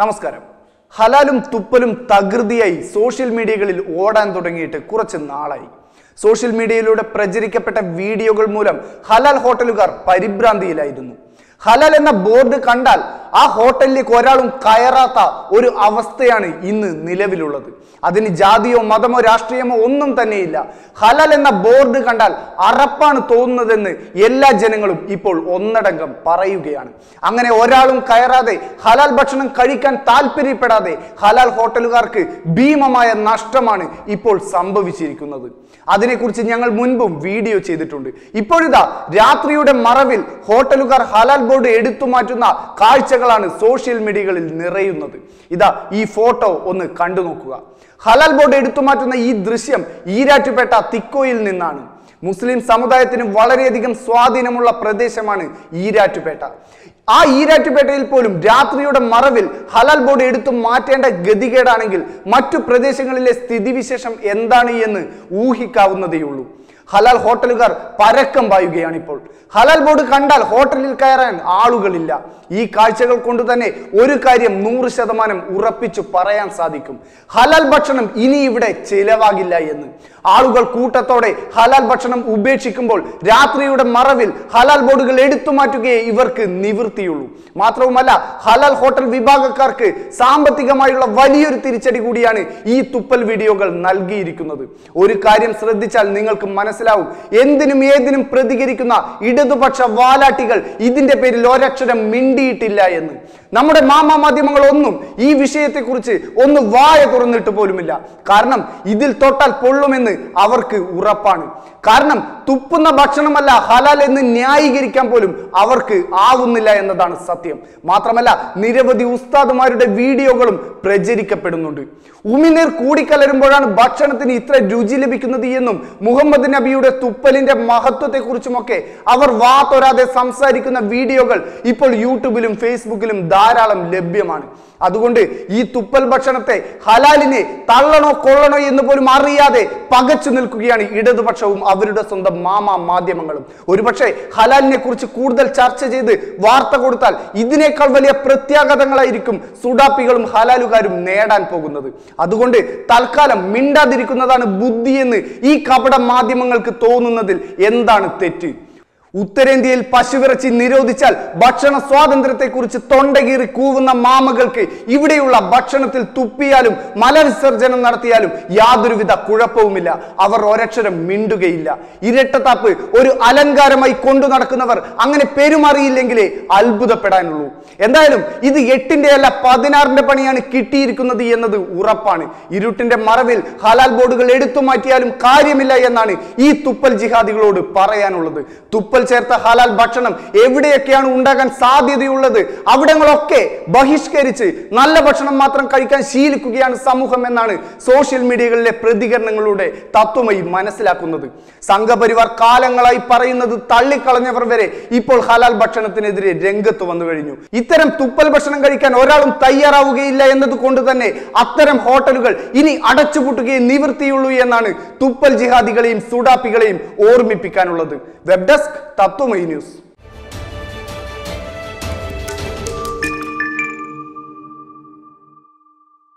നമസ്കാരം ഹലാലും തുപ്പലും തകൃതിയായി സോഷ്യൽ മീഡിയകളിൽ ഓടാൻ തുടങ്ങിയിട്ട് കുറച്ച് നാളായി സോഷ്യൽ മീഡിയയിലൂടെ പ്രചരിക്കപ്പെട്ട വീഡിയോകൾ മൂലം ഹലാൽ ഹോട്ടലുകാർ പരിഭ്രാന്തിയിലായിരുന്നു ഹലാൽ എന്ന ബോർഡ് കണ്ടാൽ ആ ഹോട്ടലിലേക്ക് ഒരാളും കയറാത്ത ഒരു അവസ്ഥയാണ് ഇന്ന് നിലവിലുള്ളത് അതിന് ജാതിയോ മതമോ രാഷ്ട്രീയമോ ഒന്നും തന്നെയില്ല ഹലാൽ എന്ന ബോർഡ് കണ്ടാൽ അറപ്പാണ് തോന്നുന്നതെന്ന് എല്ലാ ജനങ്ങളും ഇപ്പോൾ ഒന്നടങ്കം പറയുകയാണ് അങ്ങനെ ഒരാളും കയറാതെ ഹലാൽ ഭക്ഷണം കഴിക്കാൻ താല്പര്യപ്പെടാതെ ഹലാൽ ഹോട്ടലുകാർക്ക് ഭീമമായ നഷ്ടമാണ് ഇപ്പോൾ സംഭവിച്ചിരിക്കുന്നത് അതിനെക്കുറിച്ച് ഞങ്ങൾ മുൻപും വീഡിയോ ചെയ്തിട്ടുണ്ട് ഇപ്പോഴിതാ രാത്രിയുടെ മറവിൽ ഹോട്ടലുകാർ ഹലാൽ ബോർഡ് എടുത്തു മാറ്റുന്ന കാഴ്ചകളാണ് സോഷ്യൽ മീഡിയകളിൽ നിറയുന്നത് ഇതാ ഈ ഫോട്ടോ ഒന്ന് കണ്ടു നോക്കുക ഹലാൽ ബോർഡ് എടുത്തു മാറ്റുന്ന ഈ ദൃശ്യം ഈരാറ്റുപേട്ട തിക്കോയിൽ നിന്നാണ് മുസ്ലിം സമുദായത്തിന് വളരെയധികം സ്വാധീനമുള്ള പ്രദേശമാണ് ഈരാറ്റുപേട്ട ആ ഈരാറ്റുപേട്ടയിൽ പോലും രാത്രിയുടെ മറവിൽ ഹലാൽ ബോർഡ് എടുത്തു മാറ്റേണ്ട ഗതികേടാണെങ്കിൽ മറ്റു പ്രദേശങ്ങളിലെ സ്ഥിതിവിശേഷം എന്താണ് എന്ന് ഊഹിക്കാവുന്നതേയുള്ളൂ ഹലാൽ ഹോട്ടലുകാർ പരക്കം പായുകയാണ് ഇപ്പോൾ ഹലാൽ ബോർഡ് കണ്ടാൽ ഹോട്ടലിൽ കയറാൻ ആളുകളില്ല ഈ കാഴ്ചകൾ കൊണ്ട് തന്നെ ഒരു കാര്യം നൂറ് ശതമാനം ഉറപ്പിച്ചു പറയാൻ സാധിക്കും ഹലാൽ ഭക്ഷണം ഇനി ഇവിടെ ചിലവാകില്ല എന്ന് ആളുകൾ കൂട്ടത്തോടെ ഹലാൽ ഭക്ഷണം ഉപേക്ഷിക്കുമ്പോൾ രാത്രിയുടെ മറവിൽ ഹലാൽ ബോർഡുകൾ എടുത്തു മാറ്റുകയേ ഇവർക്ക് നിവൃത്തിയുള്ളൂ മാത്രവുമല്ല ഹലാൽ ഹോട്ടൽ വിഭാഗക്കാർക്ക് സാമ്പത്തികമായുള്ള വലിയൊരു തിരിച്ചടി കൂടിയാണ് ഈ തുപ്പൽ വീഡിയോകൾ നൽകിയിരിക്കുന്നത് ഒരു കാര്യം ശ്രദ്ധിച്ചാൽ നിങ്ങൾക്ക് മനസ്സിലാവും എന്തിനും ഏതിനും പ്രതികരിക്കുന്ന ഇടതുപക്ഷ വാലാട്ടികൾ ഇതിന്റെ പേരിൽ ഒരക്ഷരം മിണ്ടിയിട്ടില്ല എന്ന് നമ്മുടെ മാമാ മാധ്യമങ്ങൾ ഒന്നും ഈ വിഷയത്തെക്കുറിച്ച് ഒന്ന് വായ തുറന്നിട്ട് പോലുമില്ല കാരണം ഇതിൽ തൊട്ടാൽ പൊള്ളുമെന്ന് അവർക്ക് ഉറപ്പാണ് കാരണം തുപ്പുന്ന ഭക്ഷണമല്ല ഹലാൽ എന്ന് ന്യായീകരിക്കാൻ പോലും അവർക്ക് ആവുന്നില്ല എന്നതാണ് സത്യം മാത്രമല്ല നിരവധി ഉസ്താദുമാരുടെ വീഡിയോകളും പ്രചരിക്കപ്പെടുന്നുണ്ട് ഉമിനീർ കൂടിക്കലരുമ്പോഴാണ് ഭക്ഷണത്തിന് ഇത്ര രുചി ലഭിക്കുന്നത് എന്നും മുഹമ്മദ് നബിയുടെ തുപ്പലിന്റെ മഹത്വത്തെക്കുറിച്ചുമൊക്കെ അവർ വാ തൊരാതെ സംസാരിക്കുന്ന വീഡിയോകൾ ഇപ്പോൾ യൂട്യൂബിലും ഫേസ്ബുക്കിലും ധാരാളം ലഭ്യമാണ് അതുകൊണ്ട് ഈ തുപ്പൽ ഭക്ഷണത്തെ ഹലാലിനെ തള്ളണോ കൊള്ളണോ എന്ന് പോലും അറിയാതെ പകച്ചു നിൽക്കുകയാണ് ഇടതുപക്ഷവും അവരുടെ സ്വന്തം മാമാ മാധ്യമങ്ങളും ഒരുപക്ഷെ ഹലാലിനെ കുറിച്ച് കൂടുതൽ ചർച്ച ചെയ്ത് വാർത്ത കൊടുത്താൽ ഇതിനേക്കാൾ വലിയ പ്രത്യാഘാതങ്ങളായിരിക്കും സുഡാപ്പികളും ഹലാലുകാരും നേടാൻ പോകുന്നത് അതുകൊണ്ട് തൽക്കാലം മിണ്ടാതിരിക്കുന്നതാണ് ബുദ്ധിയെന്ന് ഈ കപട മാധ്യമങ്ങൾക്ക് തോന്നുന്നതിൽ എന്താണ് തെറ്റ് ഉത്തരേന്ത്യയിൽ പശുവിറച്ചി നിരോധിച്ചാൽ ഭക്ഷണ സ്വാതന്ത്ര്യത്തെക്കുറിച്ച് തൊണ്ടകീറി കൂവുന്ന മാമകൾക്ക് ഇവിടെയുള്ള ഭക്ഷണത്തിൽ തുപ്പിയാലും മലവിസർജനം നടത്തിയാലും യാതൊരുവിധ കുഴപ്പവുമില്ല അവർ ഒരക്ഷരം മിണ്ടുകയില്ല ഇരട്ടത്താപ്പ് ഒരു അലങ്കാരമായി കൊണ്ടു നടക്കുന്നവർ അങ്ങനെ പെരുമാറിയില്ലെങ്കിലേ അത്ഭുതപ്പെടാനുള്ളൂ എന്തായാലും ഇത് എട്ടിന്റെ അല്ല പതിനാറിന്റെ പണിയാണ് കിട്ടിയിരിക്കുന്നത് എന്നത് ഉറപ്പാണ് ഇരുട്ടിന്റെ മറവിൽ ഹലാൽ ബോർഡുകൾ എടുത്തു മാറ്റിയാലും കാര്യമില്ല എന്നാണ് ഈ തുപ്പൽ ജിഹാദികളോട് പറയാനുള്ളത് തുപ്പൽ ചേർത്ത ഹലാൽ ഭക്ഷണം എവിടെയൊക്കെയാണ് ഉണ്ടാകാൻ സാധ്യതയുള്ളത് അവിടങ്ങളൊക്കെ ബഹിഷ്കരിച്ച് നല്ല ഭക്ഷണം മാത്രം കഴിക്കാൻ ശീലിക്കുകയാണ് സമൂഹം എന്നാണ് സോഷ്യൽ മീഡിയകളിലെ പ്രതികരണങ്ങളുടെ തത്വമായി മനസ്സിലാക്കുന്നത് സംഘപരിവാർ കാലങ്ങളായി പറയുന്നത് തള്ളിക്കളഞ്ഞവർ വരെ ഇപ്പോൾ ഹലാൽ ഭക്ഷണത്തിനെതിരെ രംഗത്ത് വന്നു കഴിഞ്ഞു ഇത്തരം തുപ്പൽ ഭക്ഷണം കഴിക്കാൻ ഒരാളും തയ്യാറാവുകയില്ല എന്നത് കൊണ്ട് തന്നെ അത്തരം ഹോട്ടലുകൾ ഇനി അടച്ചുപൂട്ടുകയെ നിവൃത്തിയുള്ളൂ എന്നാണ് തുപ്പൽ ജിഹാദികളെയും സുഡാപ്പികളെയും ഓർമ്മിപ്പിക്കാനുള്ളത് വെബ് ഡെസ്ക് തത്വമൈ ന്യൂസ്